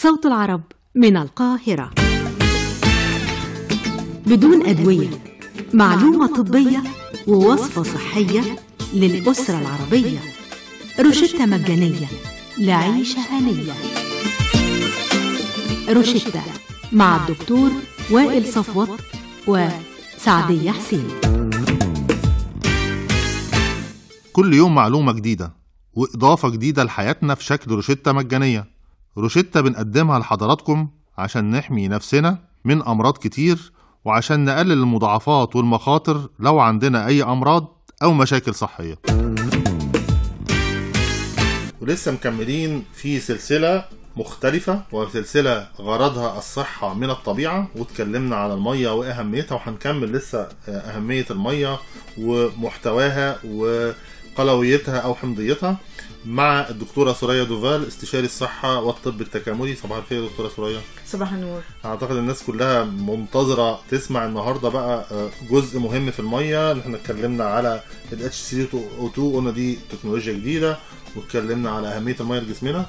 صوت العرب من القاهرة بدون أدوية معلومة طبية ووصفة صحية للأسرة العربية روشتة مجانية لعيشة هنية روشتة مع الدكتور وائل صفوت وسعدية حسين كل يوم معلومة جديدة وإضافة جديدة لحياتنا في شكل روشتة مجانية روشتة بنقدمها لحضراتكم عشان نحمي نفسنا من أمراض كتير وعشان نقلل المضاعفات والمخاطر لو عندنا أي أمراض أو مشاكل صحية ولسه مكملين في سلسلة مختلفة وسلسلة غرضها الصحة من الطبيعة واتكلمنا على المية وأهميتها وهنكمل لسه أهمية المية ومحتواها وقلويتها أو حمضيتها مع الدكتورة سوريا دوفال استشاري الصحة والطب التكاملي صباح الخير يا دكتورة سوريا صباح النور اعتقد الناس كلها منتظرة تسمع النهاردة بقى جزء مهم في المية احنا اتكلمنا على ال HCO2 قلنا دي تكنولوجيا جديدة واتكلمنا على أهمية المية لجسمنا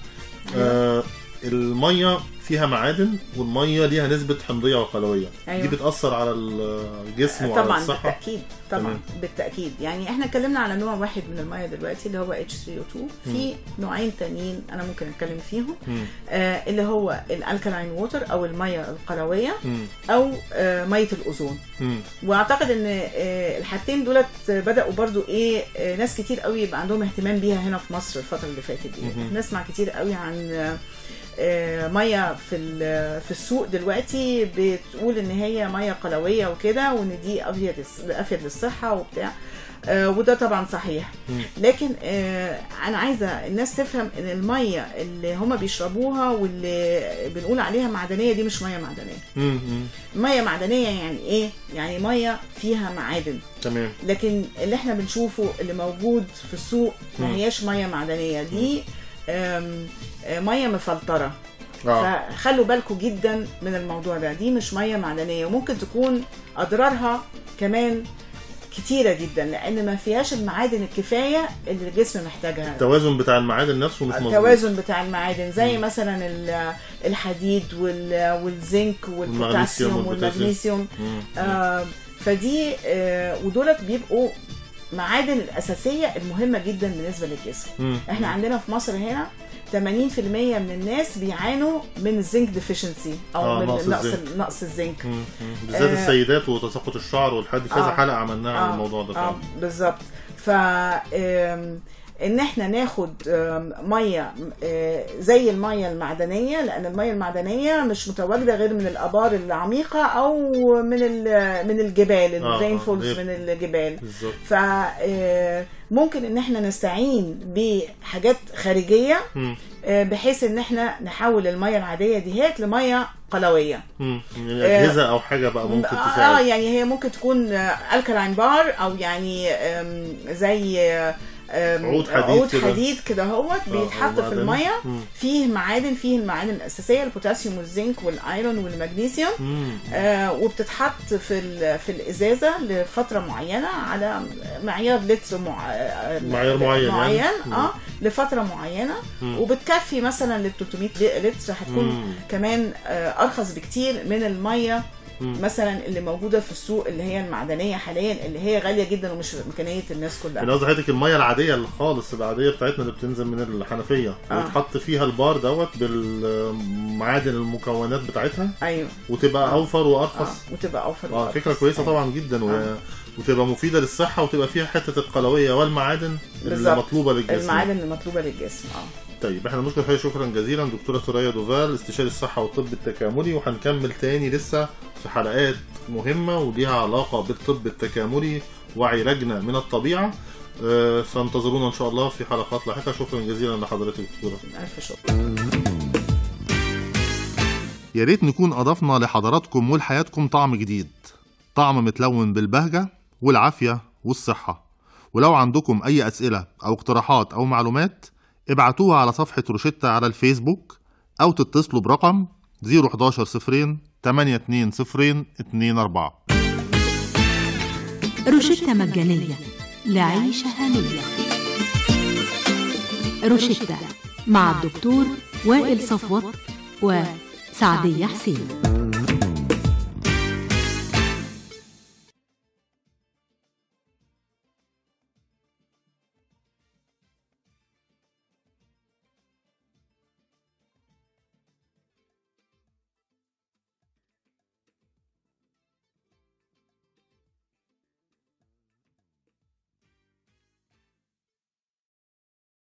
آه المية فيها معادن والمية ليها نسبة حمضية وقلوية أيوة. دي بتأثر على الجسم وعلى طبعا الصحة بالتاكيد طبعا تمام. بالتاكيد يعني احنا اتكلمنا على نوع واحد من الميه دلوقتي اللي هو H3O2 في نوعين تانيين انا ممكن اتكلم فيهم مم. آه اللي هو الالكالاين ووتر او الميه القلويه مم. او آه ميه الاوزون مم. واعتقد ان آه الحاجتين دولت بداوا برضو ايه آه ناس كتير قوي يبقى عندهم اهتمام بيها هنا في مصر الفتره اللي فاتت دي مهم. نسمع كتير قوي عن آه، آه، ميه في ال- في السوق دلوقتي بتقول ان هي ميه قلويه وكده وان دي افيد افيد للصحه وبتاع آه، وده طبعا صحيح مم. لكن آه، انا عايزه الناس تفهم ان الميه اللي هم بيشربوها واللي بنقول عليها معدنيه دي مش ميه معدنيه مم. مم. ميه معدنيه يعني ايه يعني ميه فيها معادن تمام لكن اللي احنا بنشوفه اللي موجود في السوق مم. ما هياش ميه معدنيه دي آم، آه، ميه مفلتره اه فخلوا بالكم جدا من الموضوع ده دي مش ميه معدنيه وممكن تكون اضرارها كمان كتيره جدا لان ما فيهاش المعادن الكفايه اللي الجسم محتاجها التوازن بتاع المعادن نفسه مش مظبوط التوازن بتاع المعادن زي مثلا ال- الحديد وال- والزنك والبوتاسيوم والمغنيسيوم والمغنيسيوم مم. آه فدي آه ودولت بيبقوا معادن الاساسيه المهمه جدا بالنسبه للجسم مم. احنا عندنا في مصر هنا 80% من الناس بيعانوا من الزنك ديفيشنسي او آه، من نقص نقص الزنك. نقص الزنك مم. مم. بالذات آه. السيدات وتساقط الشعر والحد كذا آه. حلقة عملناها عن آه، الموضوع ده اه فعلا بالظبط ف آم، ان احنا ناخد آم، ميه آه، زي الميه المعدنيه لان الميه المعدنيه مش متواجده غير من الابار العميقه او من ال- من الجبال آه، الرين آه، فولز دي- من الجبال بالظبط ف آه، ممكن ان احنا نستعين بحاجات خارجيه مم. آه، بحيث ان احنا نحول الميه العاديه ديت لميه قلويه مم. يعني أجهزة أو حاجة بقى ممكن اه تساعد يعني هي ممكن تكون الكالاين بار او يعني آم، زي آم، عود حديد عود كده. حديد كده هوت بيتحط في معدني. الميه مم. فيه معادن فيه المعادن الاساسيه البوتاسيوم والزنك والايرون والمغنيسيوم مم. آه وبتتحط في ال- في الازازه لفتره معينه على معيار لتر مع... آه، معيار معين يعني. معين مم. اه لفتره معينه مم. وبتكفي مثلا لل 300 لتر هتكون مم. كمان آه، ارخص بكتير من الميه مم. مثلا اللي موجوده في السوق اللي هي المعدنيه حاليا اللي هي غاليه جدا ومش في امكانيه الناس يعني كلها قصدي حضرتك المية العادية اللي خالص العادية بتاعتنا اللي بتنزل من الحنفية آه. وتحط فيها البار دوت بالمعادن المكونات بتاعتها ايوه وتبقى أوفر اه وأرخص وتبقى اوفر اه وأرخص. فكرة كويسة أيوة. طبعا جدا و... آه. وتبقى مفيدة للصحة وتبقى فيها حتة القلوية والمعادن اللي بالظبط. مطلوبة للجسم المعادن المطلوبه للجسم اه طيب احنا بنشكر حضرتك شكرا جزيلا دكتورة ثريا دوفال استشاري الصحة والطب التكاملي وهنكمل تاني لسه في حلقات مهمة وليها علاقة بالطب التكاملي وعلاجنا من الطبيعة آه، فانتظرونا ان شاء الله في حلقات لاحقة شكرا جزيلا لحضرتك دكتورة الف شكر يا ريت نكون أضفنا لحضراتكم ولحياتكم طعم جديد طعم متلون بالبهجة والعافية والصحة ولو عندكم أي أسئلة أو اقتراحات أو معلومات ابعتوها على صفحة روشتة على الفيسبوك أو تتصلوا برقم 011 صفرين 82 صفرين 24 روشتة مجانية لعيشة هنية روشتة مع الدكتور وائل صفوت وسعدية حسين